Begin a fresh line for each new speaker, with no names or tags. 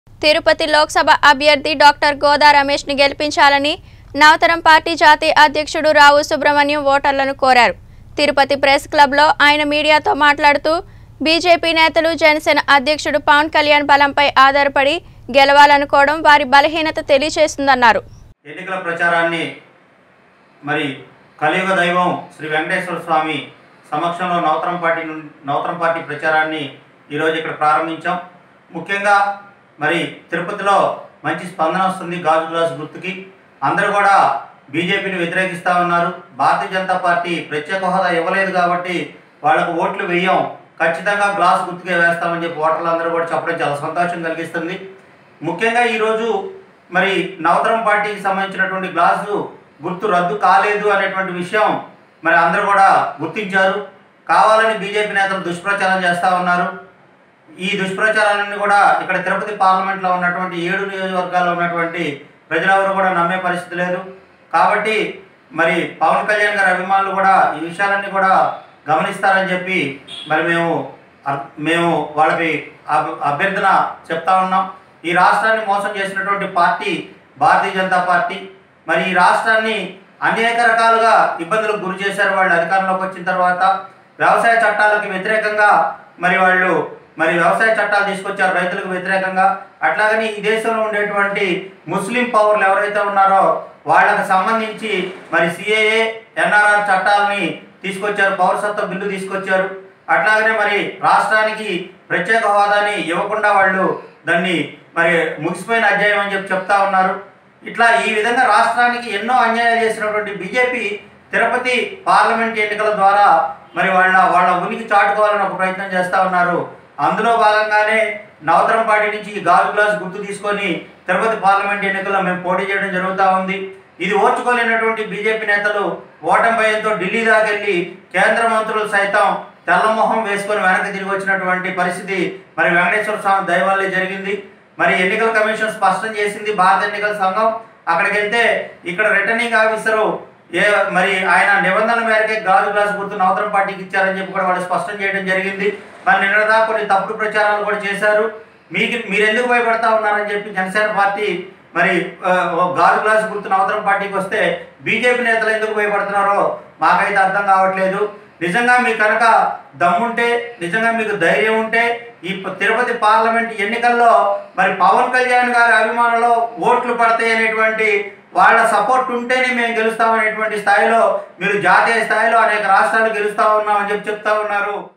తిరుపతి లోక్సభ అభ్యర్థి డాక్టర్ గోదా రమేష్ని గెలిపించాలని నవతరం పార్టీ జాతీయ అధ్యక్షుడు రావు సుబ్రహ్మణ్యం ఓటర్లను కోరారు తిరుపతి ప్రెస్ క్లబ్లో ఆయన మీడియాతో మాట్లాడుతూ బీజేపీ నేతలు జనసేన అధ్యక్షుడు పవన్ కళ్యాణ్ బలంపై ఆధారపడి గెలవాలనుకోవడం వారి బలహీనత తెలియచేస్తుందన్నారు
ఎన్నికల ప్రచారాన్ని మరి కలియుగ దైవం శ్రీ వెంకటేశ్వర స్వామి సమక్షంలో నవతరం పార్టీ నుండి నవతరం పార్టీ ప్రచారాన్ని ఈరోజు ఇక్కడ ప్రారంభించాం ముఖ్యంగా మరి తిరుపతిలో మంచి స్పందన వస్తుంది గాజు గ్లాస్ గుర్తుకి అందరూ కూడా బీజేపీని వ్యతిరేకిస్తూ ఉన్నారు భారతీయ జనతా పార్టీ ప్రత్యేక హోదా ఇవ్వలేదు కాబట్టి వాళ్ళకు ఓట్లు వేయం ఖచ్చితంగా గ్లాస్ గుర్తుకే వేస్తామని చెప్పి ఓటర్లు అందరూ కూడా చెప్పడం చాలా సంతోషం కలిగిస్తుంది ముఖ్యంగా ఈరోజు మరి నవతరం పార్టీకి సంబంధించినటువంటి గ్లాసు గుర్తు రద్దు కాలేదు అనేటువంటి విషయం మరి అందరూ కూడా గుర్తించారు కావాలని బీజేపీ నేతలు దుష్ప్రచారం చేస్తూ ఉన్నారు ఈ దుష్ప్రచారాలన్నీ కూడా ఇక్కడ తిరుపతి పార్లమెంట్లో ఉన్నటువంటి ఏడు నియోజకవర్గాల్లో ఉన్నటువంటి ప్రజలెవరు కూడా నమ్మే పరిస్థితి లేదు కాబట్టి మరి పవన్ కళ్యాణ్ గారి అభిమానులు కూడా ఈ విషయాలన్నీ కూడా గమనిస్తారని చెప్పి మరి మేము అర్- మేము వాళ్ళకి అభ- అభ్యర్థన చెప్తా ఉన్నాం ఈ రాష్ట్రాన్ని మోసం చేసినటువంటి పార్టీ భారతీయ జనతా పార్టీ మరి ఈ రాష్ట్రాన్ని అనేక రకాలుగా ఇబ్బందులకు గురి చేశారు వాళ్ళు అధికారంలోకి వచ్చిన తర్వాత వ్యవసాయ చట్టాలకు వ్యతిరేకంగా మరి వాళ్ళు మరి వ్యవసాయ చట్టాలు తీసుకొచ్చారు రైతులకు వ్యతిరేకంగా అట్లాగని ఈ దేశంలో ఉండేటువంటి ముస్లిం పౌరులు ఎవరైతే ఉన్నారో వాళ్ళకి సంబంధించి మరి సిఏఏ ఎన్ఆర్ఆర్ చట్టాలని తీసుకొచ్చారు పౌరసత్వ బిల్లు తీసుకొచ్చారు అట్లాగనే మరి రాష్ట్రానికి ప్రత్యేక హోదాని ఇవ్వకుండా వాళ్ళు దాన్ని మరి ముగిసిపోయిన అధ్యాయం అని చెప్పి చెప్తా ఉన్నారు ఇట్లా ఈ విధంగా రాష్ట్రానికి ఎన్నో అన్యాయాలు చేసినటువంటి బీజేపీ తిరుపతి పార్లమెంట్ ఎన్నికల ద్వారా మరి వాళ్ళ వాళ్ళ ఉనికి చాటుకోవాలని ఒక ప్రయత్నం చేస్తూ ఉన్నారు అందులో భాగంగానే నవతరం పార్టీ నుంచి ఈ గాజు గ్లాస్ గుర్తు తీసుకొని తిరుపతి పార్లమెంట్ ఎన్నికల్లో మేము పోటీ చేయడం జరుగుతూ ఉంది ఇది ఓర్చుకోలేనటువంటి బీజేపీ నేతలు ఓటమి భయంతో ఢిల్లీ దాకా వెళ్ళి కేంద్ర మంత్రులు సైతం తెల్లమొహం వేసుకొని వెనక్కి తిరిగి వచ్చినటువంటి పరిస్థితి మరి వెంకటేశ్వర స్వామి దయవల్లే జరిగింది మరి ఎన్నికల కమిషన్ స్పష్టం చేసింది భారత ఎన్నికల సంఘం అక్కడికి వెళ్తే ఇక్కడ రిటర్నింగ్ ఆఫీసరు ఏ మరి ఆయన నిబంధనల మేరకే గాజు గ్లాస్ గుర్తు నవతరం పార్టీకి ఇచ్చారని చెప్పి కూడా వాళ్ళు స్పష్టం చేయడం జరిగింది మరి నిన్నదా కొన్ని తప్పుడు ప్రచారాలు కూడా చేశారు మీకు మీరు ఎందుకు భయపడతా ఉన్నారని చెప్పి జనసేన పార్టీ మరి ఆ, ఓ గాజు గ్లాస్ గుర్తు నవతరం పార్టీకి వస్తే బీజేపీ నేతలు ఎందుకు భయపడుతున్నారో మాకైతే అర్థం కావట్లేదు నిజంగా మీకు కనుక దమ్ముంటే నిజంగా మీకు ధైర్యం ఉంటే ఈ ప- తిరుపతి పార్లమెంట్ ఎన్నికల్లో మరి పవన్ కళ్యాణ్ గారి అభిమానులు ఓట్లు పడతాయి అనేటువంటి వాళ్ళ సపోర్ట్ ఉంటేనే మేము గెలుస్తామనేటువంటి స్థాయిలో మీరు జాతీయ స్థాయిలో అనేక రాష్ట్రాలు గెలుస్తా ఉన్నామని చెప్పి చెప్తా ఉన్నారు